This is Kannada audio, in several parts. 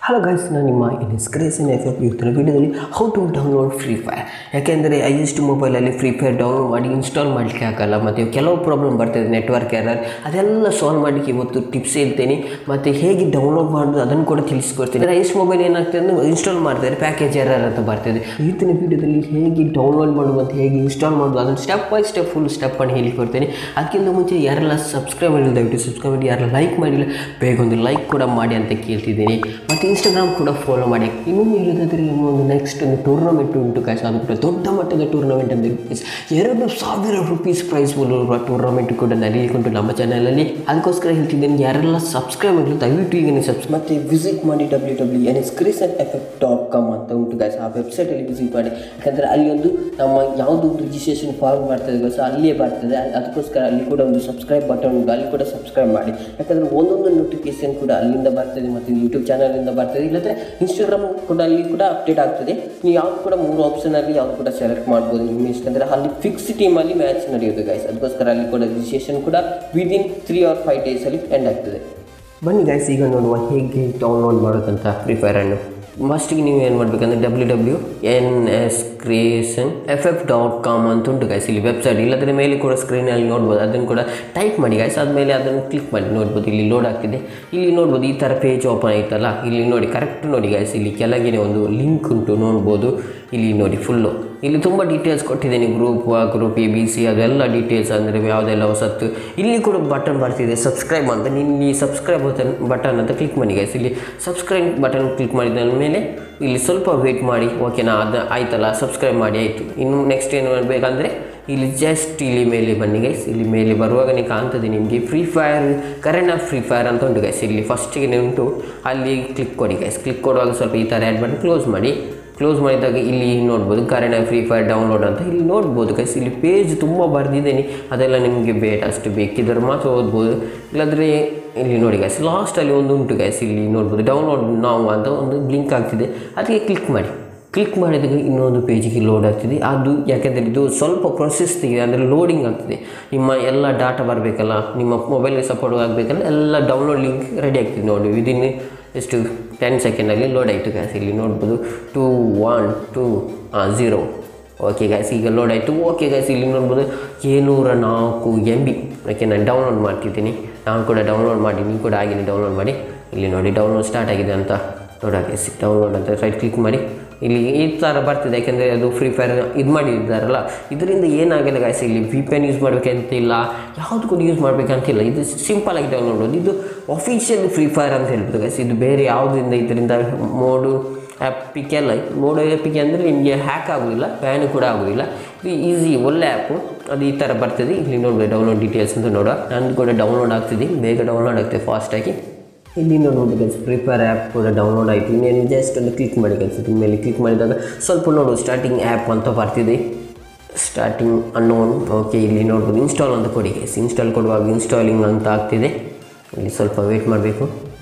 ಹಲೋ ಗೈಸ್ ನಾನು ನಿಮ್ಮ ಇನ್ಸ್ಕ್ರೇಷನ್ ಎಫ್ ಎಫ್ ಇವತ್ತಿನ ವಿಡಿಯೋದಲ್ಲಿ how to download free fire ಯಾಕೆಂದರೆ ಐಯೆಸ್ಟ್ ಮೊಬೈಲಲ್ಲಿ ಫ್ರೀ ಫೈರ್ ಡೌನ್ಲೋಡ್ ಮಾಡಿ ಇನ್ಸ್ಟಾಲ್ ಮಾಡಲಿಕ್ಕೆ ಆಗಲ್ಲ ಮತ್ತು ಕೆಲವು ಪ್ರಾಬ್ಲಮ್ ಬರ್ತದೆ ನೆಟ್ವರ್ಕ್ ಎರರ್ ಅದೆಲ್ಲ ಸಾಲ್ವ್ ಮಾಡಲಿಕ್ಕೆ ಇವತ್ತು ಟಿಪ್ಸ್ ಹೇಳ್ತೇನೆ ಮತ್ತು ಹೇಗೆ ಡೌನ್ಲೋಡ್ ಮಾಡೋದು ಅದನ್ನು ಕೂಡ ತಿಳಿಸ್ಕೊಡ್ತೀನಿ ಐಎಸ್ಟ್ ಮೊಬೈಲ್ ಏನಾಗ್ತದೆ ಅಂದರೆ ಇನ್ಸ್ಟಾಲ್ ಮಾಡ್ತಾರೆ ಪ್ಯಾಕೇಜ್ ಎರರ್ ಅಂತ ಬರ್ತದೆ ಇವತ್ತಿನ ವಿಡಿಯೋದಲ್ಲಿ ಹೇಗೆ ಡೌನ್ಲೋಡ್ ಮಾಡೋದು ಮತ್ತು ಹೇಗೆ ಇನ್ಸ್ಟಾಲ್ ಮಾಡೋದು ಅದನ್ನು ಸ್ಟೆಪ್ ಬೈ ಸ್ಟೆಪ್ ಫುಲ್ ಸ್ಟೆಪ್ಪನ್ನು ಹೇಳಿಕೊಡ್ತೇನೆ ಅದಕ್ಕಿಂತ ಮುಂಚೆ ಯಾರೆಲ್ಲ ಸಬ್ಸ್ಕ್ರೈಬ್ ಮಾಡಿಲ್ಲ ದಯವಿಟ್ಟು ಸಬ್ಸ್ಕ್ರೈಬ್ ಮಾಡಿ ಯಾರೆಲ್ಲ ಲೈಕ್ ಮಾಡಿಲ್ಲ ಬೇಗ ಒಂದು ಲೈಕ್ ಕೂಡ ಮಾಡಿ ಅಂತ ಕೇಳ್ತಿದ್ದೀನಿ ಮತ್ತು ಇನ್ಸ್ಟಾಗ್ರಾಮ್ ಕೂಡ ಫಾಲೋ ಮಾಡಿ ಇನ್ನೂ ಹೇಳೋದಾದರೆ ಒಂದು ನೆಕ್ಸ್ಟ್ ಒಂದು ಟೂರ್ನಮೆಂಟ್ ಉಂಟು ಕಾಯ್ಸ್ ಅದು ಕೂಡ ದೊಡ್ಡ ಮಟ್ಟದ ಟೂರ್ನಮೆಂಟ್ ಅಂತ guys. ಎರಡು ಸಾವಿರ ರುಪೀಸ್ ಪ್ರೈಸ್ ಬರುವ ಟೂರ್ನಮೆಂಟ್ ಕೂಡ ನಡೀಲಿಕ್ಕುಂಟು ನಮ್ಮ ಚಾನಲಲ್ಲಿ ಅದಕ್ಕೋಸ್ಕರ ಹೇಳ್ತಿದ್ದೇನೆ ಯಾರೆಲ್ಲ ಸಬ್ಸ್ಕ್ರೈಬ್ ಮಾಡಿಲ್ಲ ದಯವಿಟ್ಟು ಈಗ ನೀವು ಸಬ್ಸ್ ಮತ್ತು ವಿಸಿಟ್ ಮಾಡಿ W W N S creation effect dot com ಅಂತ ಉಂಟು ಗಾಯ್ಸ್ ಆ ವೆಬ್ಸೈಟಲ್ಲಿ ವಿಸಿಟ್ ಮಾಡಿ ಯಾಕಂದರೆ ಅಲ್ಲಿ ಒಂದು ನಮ್ಮ ಯಾವುದು ರಿಜಿಸ್ಟ್ರೇಷನ್ ಫಾರ್ಮ್ ಮಾಡ್ತದೆ ಗೊತ್ತಾ ಅಲ್ಲಿಯೇ ಬರ್ತದೆ ಅದ್- ಅದಕ್ಕೋಸ್ಕರ ಅಲ್ಲಿ ಕೂಡ ಒಂದು ಸಬ್ಸ್ಕ್ರೈಬ್ ಬಟನ್ ಉಂಟು ಅಲ್ಲಿ ಕೂಡ ಸಬ್ಸ್ಕ್ರೈಬ್ ಮಾಡಿ ಯಾಕಂದರೆ ಒಂದೊಂದು ನೋಟಿಫಿಕೇಶನ್ ಕೂಡ ಅಲ್ಲಿಂದ ಬರ್ತದೆ ಮತ್ತು ಯೂಟ್ಯೂಬ್ ಚಾನಲಿಂದ ಬರ್ತದೆ ಇಲ್ಲದ್ರೆ ಇನ್ಸ್ಟಾಗ್ರಾಮ್ ಕೂಡ ಅಲ್ಲಿ ಕೂಡ ಅಪ್ಡೇಟ್ ಆಗ್ತದೆ ನೀವು ಯಾವ್ದು ಕೂಡ ಮೂರು ಆಪ್ಷನಲ್ಲಿ ಯಾವ್ದು ಕೂಡ ಸೆಲೆಕ್ಟ್ ಮಾಡ್ಬೋದು ನಿಮ್ಮ ಇಷ್ಟ ಅಂದರೆ ಅಲ್ಲಿ ಫಿಕ್ಸ್ ಟೀಮಲ್ಲಿ ಮ್ಯಾಚ್ ನಡೆಯೋದು ಗೈಸ್ ಅದಕ್ಕೋಸ್ಕರ ಅಲ್ಲಿ ಕೂಡ ರಿಜಿಸ್ಟ್ರೇಷನ್ ಕೂಡ ವಿದಿನ್ ತ್ರೀ ಆರ್ ಫೈವ್ ಡೇಸಲ್ಲಿ ಎಂಡ್ ಆಗ್ತದೆ ಬನ್ನಿ ಗೈಸ್ ಈಗ ನೋಡುವ ಹೇಗೆ ಡೌನ್ಲೋಡ್ ಮಾಡೋದಂತ ಫ್ರೀ ಫೈರನ್ನು ಫಸ್ಟಿಗೆ ನೀವು ಏನು ಮಾಡಬೇಕಂದ್ರೆ W W N S creation F F dot com ಅಂತ ಉಂಟು ಗೈಸ್ ಇಲ್ಲಿ ವೆಬ್ಸೈಟ್ ಇಲ್ಲದ್ರೆ ಮೇಲೆ ಕೂಡ ಸ್ಕ್ರೀನಲ್ಲಿ ನೋಡ್ಬೋದು ಅದನ್ನು ಕೂಡ ಟೈಪ್ ಮಾಡಿ ಗೈಸ್ ಆದಮೇಲೆ ಅದನ್ನು ಕ್ಲಿಕ್ ಮಾಡಿ ನೋಡ್ಬೋದು ಇಲ್ಲಿ ಲೋಡ್ ಆಗ್ತಿದೆ ಇಲ್ಲಿ ನೋಡ್ಬೋದು ಈ ಥರ ಪೇಜ್ ಓಪನ್ ಆಯ್ತಲ್ಲ ಇಲ್ಲಿ ನೋಡಿ ಕರೆಕ್ಟ್ ನೋಡಿ ಗೈಸ್ ಇಲ್ಲಿ ಕೆಳಗಿನ ಒಂದು ಲಿಂಕ್ ಉಂಟು ನೋಡ್ಬೋದು ಇಲ್ಲಿ ನೋಡಿ ಫುಲ್ಲು ಇಲ್ಲಿ ತುಂಬ ಡೀಟೇಲ್ಸ್ ಕೊಟ್ಟಿದ್ದೀನಿ group group A B C ಅದೆಲ್ಲ ಡೀಟೇಲ್ಸ್ ಅಂದರೆ ಯಾವುದೆಲ್ಲ ಹೊಸತ್ತು ಇಲ್ಲಿ ಕೂಡ ಬಟನ್ ಬರ್ತಿದೆ ಸಬ್ಸ್ಕ್ರೈಬ್ ಅಂತ ನಿನ್ನ ಸಬ್ಸ್ಕ್ರೈಬ್ ಬಟನ್ ಬಟನ್ ಅಂತ ಕ್ಲಿಕ್ ಮಾಡಿ ಗೈಸ್ ಇಲ್ಲಿ ಸಬ್ಸ್ಕ್ರೈಬ್ ಬಟನ್ ಕ್ಲಿಕ್ ಮಾಡಿದ ಮೇಲೆ ಇಲ್ಲಿ ಸ್ವಲ್ಪ ವೆಯ್ಟ್ ಮಾಡಿ ಓಕೆನಾ ಅದು ಆಯ್ತಲ್ಲ ಸಬ್ಸ್ಕ್ರೈಬ್ ಮಾಡಿ ಆಯಿತು ಇನ್ನು ನೆಕ್ಸ್ಟ್ ಏನು ಮಾಡಬೇಕಂದ್ರೆ ಇಲ್ಲಿ ಜಸ್ಟ್ ಇಲ್ಲಿ ಮೇಲೆ ಬನ್ನಿ ಗೈಸ್ ಇಲ್ಲಿ ಮೇಲೆ ಬರುವಾಗ ನೀವು ಕಾಣ್ತದೆ ನಿಮಗೆ free fire current of free fire ಅಂತ ಉಂಟು ಗೈಸ್ ಇಲ್ಲಿ ಫಸ್ಟಿಗೆ ಉಂಟು ಅಲ್ಲಿ ಕ್ಲಿಕ್ ಕೊಡಿ ಗೈಸ್ ಕ್ಲಿಕ್ ಕೊಡುವಾಗ ಸ್ವಲ್ಪ ಈ ಥರ ಆ್ಯಡ್ ಮಾಡಿ ಕ್ಲೋಸ್ ಮಾಡಿ ಕ್ಲೋಸ್ ಮಾಡಿದಾಗ ಇಲ್ಲಿ ನೋಡ್ಬೋದು ಕರೆಂಟ್ ಫ್ರೀ ಫೈರ್ ಡೌನ್ಲೋಡ್ ಅಂತ ಇಲ್ಲಿ ನೋಡ್ಬೋದು ಗೈಸ್ ಇಲ್ಲಿ ಪೇಜ್ ತುಂಬ ಬರೆದಿದ್ದೀನಿ ಅದೆಲ್ಲ ನಿಮಗೆ ಬೇಡ ಅಷ್ಟು ಬೇಕಿದ್ರೆ ಮಾತ್ರ ಓದ್ಬೋದು ಇಲ್ಲಾಂದರೆ ಇಲ್ಲಿ ನೋಡಿ ಗೈಸ್ ಲಾಸ್ಟಲ್ಲಿ ಒಂದು ಉಂಟು ಗೈಸ್ ಇಲ್ಲಿ ನೋಡ್ಬೋದು ಡೌನ್ಲೋಡ್ ನಾವು ಅಂತ ಒಂದು ಲಿಂಕ್ ಆಗ್ತಿದೆ ಅದಕ್ಕೆ ಕ್ಲಿಕ್ ಮಾಡಿ ಕ್ಲಿಕ್ ಮಾಡಿದಾಗ ಇನ್ನೊಂದು ಪೇಜಿಗೆ ಲೋಡ್ ಆಗ್ತಿದೆ ಅದು ಯಾಕೆಂದರೆ ಇದು ಸ್ವಲ್ಪ ಪ್ರೊಸೆಸ್ ತೆಗಿದೆ ಅಂದರೆ ಲೋಡಿಂಗ್ ಆಗ್ತಿದೆ ನಿಮ್ಮ ಎಲ್ಲ ಡಾಟಾ ಬರಬೇಕಲ್ಲ ನಿಮ್ಮ ಮೊಬೈಲ್ಗೆ ಸಪೋರ್ಟ್ ಆಗಬೇಕಲ್ಲ ಎಲ್ಲ ಡೌನ್ಲೋಡ್ ಲಿಂಕ್ ರೆಡಿ ಆಗ್ತಿದೆ ನೋಡಿ ವಿದಿನ್ ಎಷ್ಟು ಟೆನ್ ಸೆಕೆಂಡಲ್ಲಿ ಲೋಡ್ ಆಯಿತು ಗ್ಯಾಸ್ ಇಲ್ಲಿ ನೋಡ್ಬೋದು two one two zero okay guys ಈಗ ಲೋಡ್ ಆಯಿತು ಓಕೆ ಗ್ಯಾಸ್ ಇಲ್ಲಿ ನೋಡ್ಬೋದು ಏಳ್ನೂರ ನಾಲ್ಕು ಎಮ್ ಬಿ ಓಕೆ ನಾನು ಡೌನ್ಲೋಡ್ ಮಾಡ್ತಿದ್ದೀನಿ ನಾನು ಕೂಡ ಡೌನ್ಲೋಡ್ ಮಾಡಿ ನೀವು ಕೂಡ ಆಗಿದೆ ಡೌನ್ಲೋಡ್ ಮಾಡಿ ಇಲ್ಲಿ ನೋಡಿ ಡೌನ್ಲೋಡ್ ಸ್ಟಾರ್ಟ್ ಆಗಿದೆ ಅಂತ ನೋಡೋಕೆ ಡೌನ್ಲೋಡ್ ಅಂತ ಸೈಡ್ ಕ್ಲಿಕ್ ಮಾಡಿ ಇಲ್ಲಿ ಈ ಥರ ಬರ್ತಿದೆ ಯಾಕೆಂದರೆ ಅದು ಫ್ರೀ ಫೈರ್ ಇದು ಮಾಡಿದ್ದಾರಲ್ಲ ಇದರಿಂದ ಏನಾಗಿದೆ ಗಾಯ್ಸ್ ಇಲ್ಲಿ ವಿ ಪಿ ಎನ್ ಯೂಸ್ ಮಾಡಬೇಕಂತಿಲ್ಲ ಯಾವುದು ಕೂಡ ಯೂಸ್ ಮಾಡಬೇಕಂತಿಲ್ಲ ಇದು ಸಿಂಪಲ್ ಆಗಿ ಡೌನ್ಲೋಡ್ ಮಾಡೋದು ಇದು ಅಫಿಷಿಯಲ್ ಫ್ರೀ ಫೈರ್ ಅಂತ ಹೇಳ್ಬೋದು ಗಾಯ್ಸ್ ಇದು ಬೇರೆ ಯಾವುದರಿಂದ ಇದರಿಂದ ಮೋಡು ಆ್ಯಪಿಗೆಲ್ಲ ಮೋಡು ಆ್ಯಪಿಗೆ ಅಂದರೆ ನಿಮಗೆ ಹ್ಯಾಕ್ ಆಗೋದಿಲ್ಲ ಬ್ಯಾನ್ ಕೂಡ ಆಗೋದಿಲ್ಲ ಇದು ಈಸಿ ಒಳ್ಳೆ ಆ್ಯಪು ಅದು ಈ ಥರ ಬರ್ತದೆ ಇಲ್ಲಿ ನೋಡ್ಬೋದು ಡೌನ್ಲೋಡ್ ಡೀಟೇಲ್ಸ್ ಅಂತ ನೋಡುವ ನಂದು ಕೂಡ ಡೌನ್ಲೋಡ್ ಆಗ್ತಿದೆ ಬೇಗ ಡೌನ್ಲೋಡ್ ಆಗ್ತದೆ ಫಾಸ್ಟಾಗಿ ಇಲ್ಲಿ ನೋಡ್ಬೋದು ಗೈಸ್ ಪ್ರಿಪೇರ್ ಆ್ಯಪ್ ಕೂಡ ಡೌನ್ಲೋಡ್ ಆಯಿತು ಇನ್ನೇನು ಜಸ್ಟ್ ಒಂದು ಕ್ಲಿಕ್ ಮಾಡಿ ಕಲಿಸುತ್ತೆ ಮೇಲೆ ಕ್ಲಿಕ್ ಮಾಡಿದಾಗ ಸ್ವಲ್ಪ ನೋಡು ಸ್ಟಾರ್ಟಿಂಗ್ ಆ್ಯಪ್ ಅಂತ ಬರ್ತಿದೆ ಸ್ಟಾರ್ಟಿಂಗ್ ಅನ್ನೋನ್ ಓಕೆ ಇಲ್ಲಿ ನೋಡ್ಬೋದು ಇನ್ಸ್ಟಾಲ್ ಅಂತ ಕೊಡಿ ಗೈಸ್ ಇನ್ಸ್ಟಾಲ್ ಕೊಡುವಾಗ ಇನ್ಸ್ಟಾಲಿಂಗ್ ಅಂತ ಆಗ್ತಿದೆ ಇಲ್ಲಿ ಸ್ವಲ್ಪ ವೆಯ್ಟ್ ಮಾಡಬೇಕು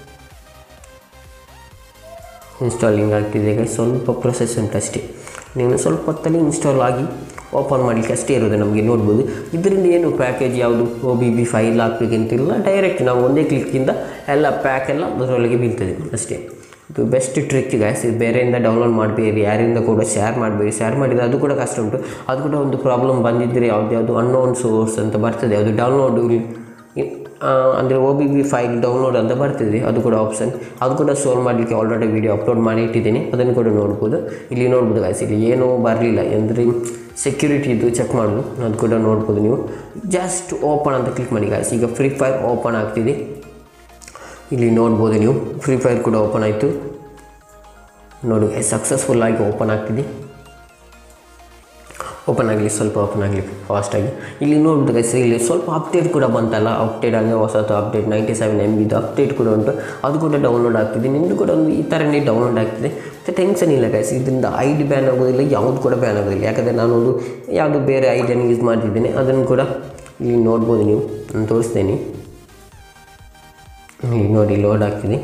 ಇನ್ಸ್ಟಾಲಿಂಗ್ ಆಗ್ತಿದೆ ಗೈಸ್ ಸ್ವಲ್ಪ ಪ್ರೊಸೆಸ್ ಉಂಟು ಅಷ್ಟೇ ನೀವು ಸ್ವಲ್ಪ ಹೊತ್ತಲ್ಲಿ ಇನ್ಸ್ಟಾಲ್ ಆಗಿ ಓಪನ್ ಮಾಡಲಿಕ್ಕೆ ಅಷ್ಟೇ ಇರೋದು ನಮಗೆ ನೋಡ್ಬೋದು ಇದರಿಂದ ಏನು ಪ್ಯಾಕೇಜ್ ಯಾವುದು ಒ ಬಿ ಬಿ ಫೈಲ್ ಹಾಕ್ಬೇಕಂತಿಲ್ಲ ಡೈರೆಕ್ಟ್ ನಾವು ಒಂದೇ ಕ್ಲಿಕ್ಕಿಂದ ಎಲ್ಲ ಪ್ಯಾಕ್ ಎಲ್ಲ ಅದರೊಳಗೆ ಬೀಳ್ತದೆ ಅಷ್ಟೇ ಇದು ಬೆಸ್ಟ್ ಟ್ರಿಕ್ ಗಾಯ್ಸ್ ಇದು ಬೇರೆಯಿಂದ ಡೌನ್ಲೋಡ್ ಮಾಡಬೇಡಿ ಯಾರಿಂದ ಕೂಡ ಶೇರ್ ಮಾಡಬೇಡಿ ಶೇರ್ ಮಾಡಿದರೆ ಅದು ಕೂಡ ಕಷ್ಟ ಉಂಟು ಅದು ಕೂಡ ಒಂದು ಪ್ರಾಬ್ಲಮ್ ಬಂದಿದ್ದರೆ ಯಾವ್ದು ಯಾವುದು ಅನ್ನೋನ್ ಸೋರ್ಸ್ ಅಂತ ಬರ್ತದೆ ಅದು ಡೌನ್ಲೋಡ್ ಅಂದರೆ O B B file download ಅಂತ ಬರ್ತಿದೆ ಅದು ಕೂಡ ಆಪ್ಷನ್ ಅದು ಕೂಡ ಸಾಲ್ವ್ ಮಾಡಲಿಕ್ಕೆ ಆಲ್ರೆಡಿ ವೀಡಿಯೋ ಅಪ್ಲೋಡ್ ಮಾಡಿ ಇಟ್ಟಿದ್ದೀನಿ ಅದನ್ನು ಕೂಡ ನೋಡ್ಬೋದು ಇಲ್ಲಿ ನೋಡ್ಬೋದು ಗಾಯ್ಸ್ ಇಲ್ಲಿ ಏನೂ ಬರಲಿಲ್ಲ ಅಂದರೆ ಸೆಕ್ಯೂರಿಟಿ ಇದು ಚೆಕ್ ಮಾಡೋದು ಅದು ಕೂಡ ನೋಡ್ಬೋದು ನೀವು ಜಸ್ಟ್ ಓಪನ್ ಅಂತ ಕ್ಲಿಕ್ ಮಾಡಿ ಗಾಯ್ಸ್ ಈಗ ಫ್ರೀ ಫೈರ್ ಓಪನ್ ಆಗ್ತಿದೆ ಇಲ್ಲಿ ನೋಡ್ಬೋದು ನೀವು ಫ್ರೀ ಫೈರ್ ಕೂಡ ಓಪನ್ ಆಯಿತು ನೋಡಿ ಸಕ್ಸಸ್ಫುಲ್ ಆಗಿ ಓಪನ್ ಆಗ್ತಿದೆ ಓಪನ್ ಆಗಲಿ ಸ್ವಲ್ಪ ಓಪನ್ ಆಗಲಿ ಫಾಸ್ಟಾಗಿ ಇಲ್ಲಿ ನೋಡ್ಬೋದು ಗೈಸ್ ಇಲ್ಲಿ ಸ್ವಲ್ಪ ಅಪ್ಡೇಟ್ ಕೂಡ ಬಂತಲ್ಲ ಅಪ್ಡೇಟ್ ಅಂದರೆ ಹೊಸತು ಅಪ್ಡೇಟ್ ನೈಂಟಿ ಸೆವೆನ್ ಎಮ್ ಬಿದು ಅಪ್ಡೇಟ್ ಕೂಡ ಉಂಟು ಅದು ಕೂಡ ಡೌನ್ಲೋಡ್ ಆಗ್ತಿದೆ ನಿಮ್ಮದು ಕೂಡ ಒಂದು ಈ ಥರನೇ ಡೌನ್ಲೋಡ್ ಆಗ್ತಿದೆ ಮತ್ತು ಟೆನ್ಷನ್ ಇಲ್ಲ ಗೈಸ್ ಇದರಿಂದ ಐ ಡಿ ಬ್ಯಾನ್ ಆಗೋದಿಲ್ಲ ಯಾವುದು ಕೂಡ ಬ್ಯಾನ್ ಆಗೋದಿಲ್ಲ ಯಾಕಂದರೆ ನಾನು ಒಂದು ಯಾವುದು ಬೇರೆ ಐಡಿಯನ್ನು ಯೂಸ್ ಮಾಡ್ತಿದ್ದೇನೆ ಅದನ್ನು ಕೂಡ ಇಲ್ಲಿ ನೋಡ್ಬೋದು ನೀವು ನಾನು ತೋರಿಸ್ತೇನೆ ಇಲ್ಲಿ ನೋಡಿ ಲೋಡ್ ಆಗ್ತಿದೆ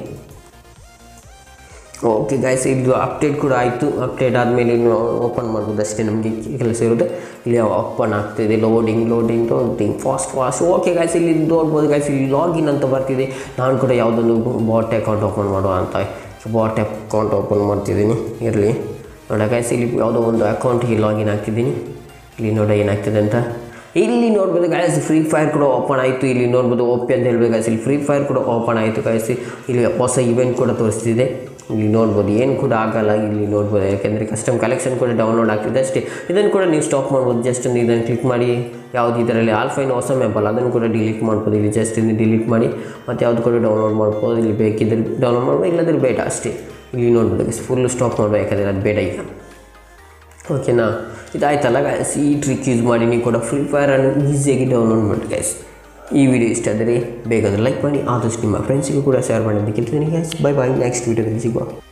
ಓಕೆ ಗೈಸ್ ಇದು ಅಪ್ಡೇಟ್ ಕೂಡ ಆಯಿತು ಅಪ್ಡೇಟ್ ಆದಮೇಲೆ ಇನ್ನು ಓಪನ್ ಮಾಡ್ಬೋದು ಅಷ್ಟೇ ನಮಗೆ ಕೆಲಸ ಇರುತ್ತೆ ಇಲ್ಲಿ ಓಪನ್ ಆಗ್ತಿದೆ loading loading loading fast fast okay guys ಇಲ್ಲಿ ನೋಡ್ಬೋದು ಗೈಸ್ ಇಲ್ಲಿ ಲಾಗಿನ್ ಅಂತ ಬರ್ತಿದೆ ನಾನು ಕೂಡ ಯಾವುದೊಂದು ಬಾಟ್ ಅಕೌಂಟ್ ಓಪನ್ ಮಾಡುವ ಅಂತ ಬಾಟ್ ಅಕೌಂಟ್ ಓಪನ್ ಮಾಡ್ತಿದ್ದೀನಿ ಇರಲಿ ನೋಡ ಗೈಸ್ ಇಲ್ಲಿ ಯಾವುದೋ ಒಂದು ಅಕೌಂಟ್ಗೆ ಲಾಗಿನ್ ಆಗ್ತಿದ್ದೀನಿ ಇಲ್ಲಿ ನೋಡ ಏನಾಗ್ತದೆ ಅಂತ ಇಲ್ಲಿ ನೋಡ್ಬೋದು ಗಾಯಸ್ ಫ್ರೀ ಫೈರ್ ಕೂಡ ಓಪನ್ ಆಯಿತು ಇಲ್ಲಿ ನೋಡ್ಬೋದು ಓಪಿ ಅಂತ ಹೇಳ್ಬೇಕು guys. ಇಲ್ಲಿ ಫ್ರೀ ಫೈರ್ ಕೂಡ ಓಪನ್ ಆಯಿತು ಗಾಯಸ್ ಇಲ್ಲಿ ಹೊಸ ಇವೆಂಟ್ ಕೂಡ ತೋರಿಸ್ತಿದೆ ಇಲ್ಲಿ ನೋಡ್ಬೋದು ಏನು ಕೂಡ ಆಗಲ್ಲ ಇಲ್ಲಿ ನೋಡ್ಬೋದು ಯಾಕೆಂದರೆ ಕಸ್ಟಮ್ ಕಲೆಕ್ಷನ್ ಕೂಡ ಡೌನ್ಲೋಡ್ ಆಗ್ತಿದೆ ಅಷ್ಟೇ ಇದನ್ನು ಕೂಡ ನೀವು ಸ್ಟಾಪ್ ಮಾಡ್ಬೋದು ಜಸ್ಟ್ ಒಂದು ಇದನ್ನು ಕ್ಲಿಕ್ ಮಾಡಿ ಯಾವುದು ಇದರಲ್ಲಿ ಆಲ್ಫೈನ್ ಹೊಸ ಮ್ಯಾಪ್ ಅಲ್ಲ ಅದನ್ನು ಕೂಡ ಡಿಲೀಟ್ ಮಾಡ್ಬೋದು ಇಲ್ಲಿ ಜಸ್ಟ್ ಇಲ್ಲಿ ಡಿಲೀಟ್ ಮಾಡಿ ಮತ್ತು ಯಾವುದು ಕೂಡ ಡೌನ್ಲೋಡ್ ಮಾಡ್ಬೋದು ಇಲ್ಲಿ ಬೇಕಿದ್ರೆ ಡೌನ್ಲೋಡ್ ಮಾಡ್ಬೋದು ಇಲ್ಲದ್ರೆ ಬೇಡ ಅಷ್ಟೇ ಇಲ್ಲಿ ನೋಡ್ಬೋದು ಫುಲ್ ಸ್ಟಾಪ್ ಮಾಡ್ಬೋದು ಯಾಕಂದರೆ ಅದು ಬೇಡ ಈಗ ಓಕೆನಾ ಇದಾಯ್ತಲ್ಲ ಗೈಸ್ ಈ ಟ್ರಿಕ್ ಯೂಸ್ ಮಾಡಿ ನೀವು ಕೂಡ ಫ್ರೀ ಫೈರನ್ನು ಈಸಿಯಾಗಿ ಡೌನ್ಲೋಡ್ ಮಾಡಿ ಗೈಸ್ ಈ ವಿಡಿಯೋ ಇಷ್ಟ ಆದರೆ ಬೇಗ ಲೈಕ್ ಮಾಡಿ ಆದಷ್ಟು ನಿಮ್ಮ ಫ್ರೆಂಡ್ಸಿಗೂ ಕೂಡ ಶೇರ್ ಮಾಡಿ ಅಂತ ಕೇಳ್ತೀನಿ ಗೈಸ್ ಬೈ ಬಾಯ್ ನೆಕ್ಸ್ಟ್ ವೀಡಿಯೋದಲ್ಲಿ ಸಿಗುವ